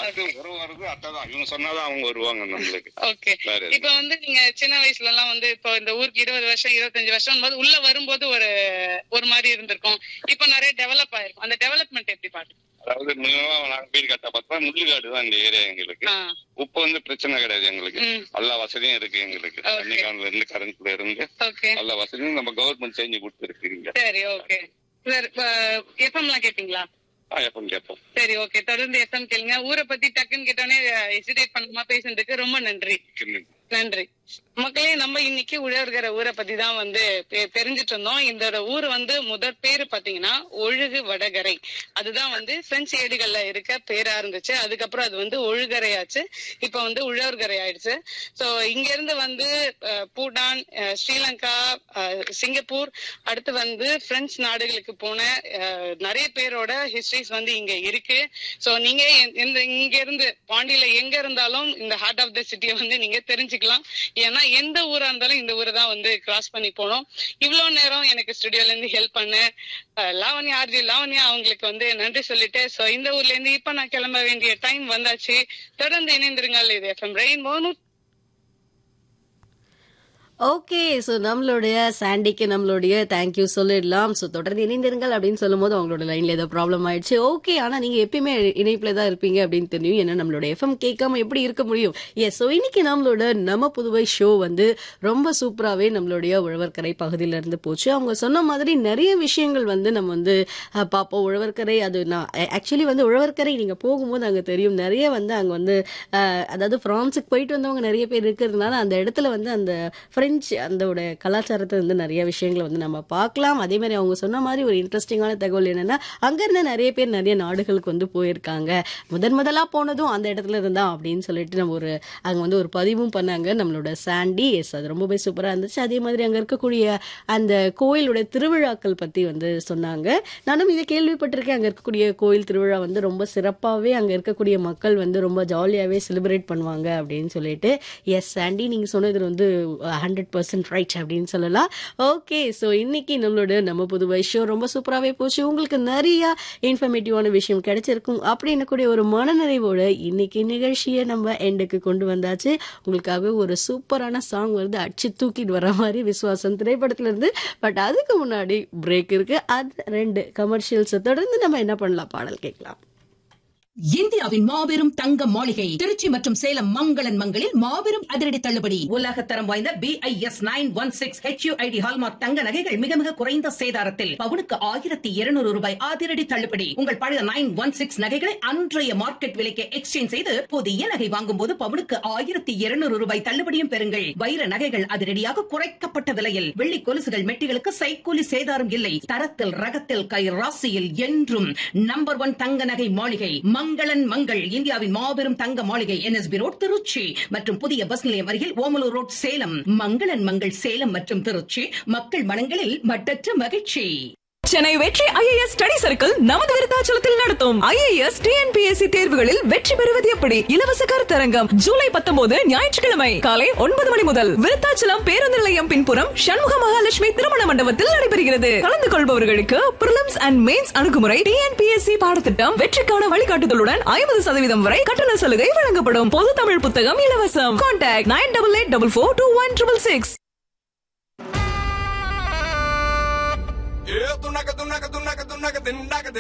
அது உறவு வர்றது அத்தைதான் இவங்க சொன்னாதான் அவங்க வருவாங்க நம்மளுக்கு ஓகே வேற எதுவும் இப்ப வந்து நீங்க சின்ன வயசுல எல்லாம் வந்து இப்போ இந்த ஊருக்கு இருபது வருஷம் இருபத்தஞ்சு வருஷம் போது உள்ள வரும்போது ஒரு ஒரு மாதிரி இருந்திருக்கும் இப்ப நிறைய டெவலப் ஆயிருக்கும் அந்த டெவலப்மெண்ட் எப்படி பாக்குறீங்க அதாவது மினிமமா நாங்க வீடு கட்ட பார்த்தா முள்ளுக்காடு தான் இந்த ஏரியா எங்களுக்கு ஆ, உப்பு வந்து பிரச்சனை கிடையாது எங்களுக்கு ம், எல்லா வசதியும் இருக்கு எங்களுக்கு Okay. தண்ணி கான்ல இருந்து கரண்ட்ல இருந்து ஓகே எல்லா வசதியும் நம்ம கவர்மெண்ட் செஞ்சு கொடுத்துருக்கு இங்க சரி ஓகே சார் எஃப்எம் எல்லாம் கேப்பீங்களா எப்பவும் கேட்போம் சரி ஓகே தொடர்ந்து எஃப்எம் கேளுங்க ஊரை பத்தி டக்குன்னு கேட்டோன்னே ஹெசிடேட் பண்ணாம பேசுனதுக்கு ரொம்ப நன்றி நன்றி மக்களே நம்ம இன்னைக்கு உழவர்கிற ஊரை பத்தி தான் வந்து தெ- தெரிஞ்சுட்டு இருந்தோம் இந்த ஊர் வந்து முதற் பேரு பாத்தீங்கன்னா ஒழுகு வடகரை அதுதான் வந்து பிரெஞ்சு ஏடுகள்ல இருக்க பேரா இருந்துச்சு அதுக்கப்புறம் அது வந்து ஒழுகரையாச்சு இப்ப வந்து உழவர்கரை ஆயிடுச்சு சோ இங்க இருந்து வந்து ah, Bhutan ah, Sri Lanka ah, Singapore அடுத்து வந்து பிரெஞ்சு நாடுகளுக்கு போன அஹ், நிறைய பேரோட ஹிஸ்டரிஸ் வந்து இங்க இருக்கு சோ நீங்க எந்த- எந்த இங்க இருந்து பாண்டியில எங்க இருந்தாலும் இந்த ஹார்ட் ஆஃப் த சிட்டியை வந்து நீங்க தெரிஞ்சுக்கலாம் ஏன்னா எந்த ஊரா இருந்தாலும் இந்த ஊரை தான் வந்து கிராஸ் பண்ணி போனோம் இவ்வளவு நேரம் எனக்கு ஸ்டுடியோல இருந்து ஹெல்ப் பண்ண அஹ், லாவண்யா ஆர்ஜி லாவண்யா அவங்களுக்கு வந்து நன்றி சொல்லிட்டு சோ இந்த ஊர்ல இருந்து இப்ப நான் கிளம்ப வேண்டிய டைம் வந்தாச்சு தொடர்ந்து இணைந்திருங்கள் இது FM Rain Monu okay so நம்மளுடைய சாண்டிக்கு நம்மளுடைய தேங்க்யூ சொல்லிடலாம் ஸோ தொடர்ந்து இணைந்திருங்கள் அப்படின்னு சொல்லும்போது அவங்களோட லைன்ல ஏதோ ப்ராப்ளம் ஆயிடுச்சு ஓகே ஆனால் நீங்கள் எப்பயுமே இணைப்பில் தான் இருப்பீங்க அப்படின்னு தெரியும் ஏன்னா நம்மளோட எஃப்எம் கேட்காம எப்படி இருக்க முடியும் எஸ் ஸோ இன்னைக்கு நம்மளோட நம்ம புதுவை ஷோ வந்து ரொம்ப சூப்பராகவே நம்மளுடைய உழவர்கரை பகுதியில இருந்து போச்சு அவங்க சொன்ன மாதிரி நிறைய விஷயங்கள் வந்து நம்ம வந்து அஹ், பார்ப்போம் உழவர்கரை அது நான் ஆக்சுவலி வந்து உழவர்கரை நீங்கள் போகும்போது அங்கே தெரியும் நிறைய வந்து அங்கே வந்து அஹ், அதாவது ஃப்ரான்ஸுக்கு போயிட்டு வந்தவங்க நிறைய பேர் இருக்கிறதுனால அந்த இடத்துல வந்து அந்த பிரெஞ்சு அதோட கலாச்சாரத்தை வந்து நிறைய விஷயங்களை வந்து நம்ம பார்க்கலாம் அதே மாதிரி அவங்க சொன்ன மாதிரி ஒரு இன்ட்ரெஸ்டிங்கான தகவல் என்னன்னா அங்கிருந்து நிறைய பேர் நிறைய நாடுகளுக்கு வந்து போயிருக்காங்க முதன் முதலா போனதும் அந்த இடத்துல இருந்தா அப்படின்னு சொல்லிட்டு நம்ம ஒரு அங்க வந்து ஒரு பதிவும் பண்ணாங்க நம்மளோட சாண்டி எஸ் அது ரொம்பவே சூப்பரா இருந்துச்சு அதே மாதிரி அங்க இருக்கக்கூடிய அந்த கோயிலுடைய திருவிழாக்கள் பத்தி வந்து சொன்னாங்க நானும் இதை கேள்விப்பட்டிருக்கேன் அங்க இருக்கக்கூடிய கோயில் திருவிழா வந்து ரொம்ப சிறப்பாவே அங்க இருக்கக்கூடிய மக்கள் வந்து ரொம்ப ஜாலியாவே செலிப்ரேட் பண்ணுவாங்க அப்படின்னு சொல்லிட்டு எஸ் சாண்டி நீங்க சொன்னது வந்து ஹண்ட்ரட் பர்சன்ட் ரைட் அப்படின்னு சொல்லலாம் ஓகே ஸோ இன்னைக்கு நம்மளோட நம்ம புதுவை ஷோ ரொம்ப சூப்பராகவே போச்சு உங்களுக்கு நிறைய இன்ஃபர்மேட்டிவான விஷயம் கிடைச்சிருக்கும் அப்படின்னு கூடிய ஒரு மனநிறைவோட இன்னைக்கு நிகழ்ச்சியை நம்ம எண்டுக்கு கொண்டு வந்தாச்சு உங்களுக்காக ஒரு சூப்பரான சாங் வருது அடிச்சு தூக்கிட்டு வர மாதிரி விசுவாசம் திரைப்படத்துல இருந்து பட் அதுக்கு முன்னாடி பிரேக் இருக்கு அது ரெண்டு கமர்ஷியல்ஸை தொடர்ந்து நம்ம என்ன பண்ணலாம் பாடல் கேட்கலாம் இந்தியாவின் மாபெரும் தங்க மாளிகை திருச்சி மற்றும் சேலம் மங்களன் மங்களில் மாபெரும் அதிரடி தள்ளுபடி உலக தரம் வாய்ந்த B I S nine one six HUID hallmark தங்க நகைகள் மிக மிக குறைந்த சேதாரத்தில் பவுனுக்கு ஆயிரத்தி இருநூறு ரூபாய் அதிரடி தள்ளுபடி உங்கள் பழைய நைன் ஒன் சிக்ஸ் நகைகளை அன்றைய மார்க்கெட் விலைக்கு எக்ஸ்சேஞ்ச் செய்து புதிய நகை வாங்கும் போது பவுனுக்கு ஆயிரத்தி இருநூறு ரூபாய் தள்ளுபடியும் பெறுங்கள் வைர நகைகள் அதிரடியாக குறைக்கப்பட்ட விலையில் வெள்ளி கொலுசுகள் மெட்டிகளுக்கு சைக்கூலி சேதாரம் இல்லை தரத்தில் ரகத்தில் கை ராசியில் என்றும் நம்பர் ஒன் தங்க நகை மாளிகை மங்களன் மங்கள் இந்தியாவின் மாபெரும் தங்க மாளிகை என்எஸ்பி ரோட் திருச்சி மற்றும் புதிய பஸ் நிலையம் அருகில் ஓமலூர் ரோட் சேலம் மங்களன் மங்கள் சேலம் மற்றும் திருச்சி மக்கள் மனங்களில் மட்டற்ற மகிழ்ச்சி சென்னை வெற்றி ஐஏஎஸ் ஸ்டடி சர்க்கிள் நமது விருத்தாச்சலத்தில் நடத்தும் ஐஏஎஸ் டிஎன்பிஎஸ்சி தேர்வுகளில் வெற்றி பெறுவது எப்படி இலவச கருத்தரங்கம் ஜூலை பத்தொன்பது ஞாயிற்றுக்கிழமை காலை ஒன்பது மணி முதல் விருத்தாச்சலம் பேருந்து நிலையம் பின்புறம் சண்முக மகாலட்சுமி திருமண மண்டபத்தில் நடைபெறுகிறது கலந்து கொள்பவர்களுக்கு பிரிலிம்ஸ் அண்ட் மெயின்ஸ் அணுகுமுறை டிஎன்பிஎஸ்சி பாடத்திட்டம் வெற்றிக்கான வழிகாட்டுதலுடன் ஐம்பது சதவீதம் வரை கட்டண சலுகை வழங்கப்படும் பொது தமிழ் புத்தகம் இலவசம் contact nine double eight double four two one triple six Yeah, tunaca, tunaca, tunaca, tunaca, tunaca,